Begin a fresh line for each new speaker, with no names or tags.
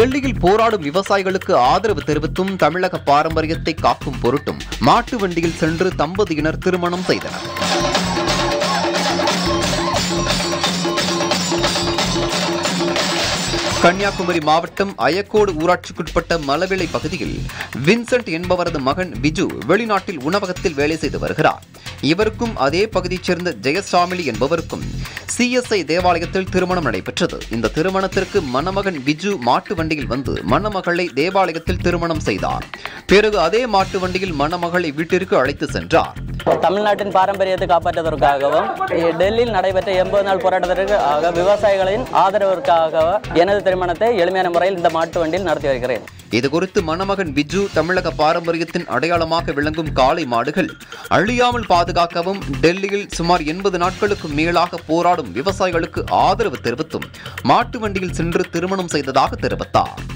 டெல்லியில் போராடும் விவசாயிகளுக்கு ஆதரவு தெரிவித்தும் தமிழக பாரம்பரியத்தை காக்கும் பொருட்டும் மாட்டு வண்டியில் சென்று தம்பதியினர் திருமணம் செய்தனர் கன்னியாகுமரி மாவட்டம் அயக்கோடு ஊராட்சிக்குட்பட்ட மலவிளை பகுதியில் வின்சென்ட் என்பவரது மகன் பிஜு வெளிநாட்டில் உணவகத்தில் வேலை செய்து வருகிறார் இவருக்கும் அதே பகுதியைச் சேர்ந்த ஜெயசாமிலி என்பவருக்கும் சிஎஸ்ஐ தேவாலயத்தில் திருமணம் நடைபெற்றது இந்த திருமணத்திற்கு மணமகன் பிஜு மாட்டு வண்டியில் வந்து மணமகளை தேவாலயத்தில் திருமணம் செய்தார் பிறகு அதே மாட்டு வண்டியில் மணமகளை வீட்டிற்கு அழைத்து சென்றார்
தமிழ்நாட்டின் பாரம்பரியத்தை காப்பாற்றுவதற்காகவும் இ- டெல்லியில் நடைபெற்ற எண்பது நாள் போராட்டத்திற்காக விவசாயிகளின் ஆதரவிற்காக எனது திருமணத்தை எளிமையான முறையில் இந்த மாட்டு வண்டியில் நடத்தி வருகிறேன்
இதுகுறித்து மணமகன் பிஜு தமிழக பாரம்பரியத்தின் அடையாளமாக விளங்கும் காளை மாடுகள் அழியாமல் பாதுகாக்கவும் டெல்லியில் சுமார் எண்பது நாட்களுக்கு மேலாக போராடும் விவசாயிகளுக்கு ஆதரவு தெரிவித்தும் மாட்டு வண்டியில் சென்று திருமணம் செய்ததாக தெரிவித்தார்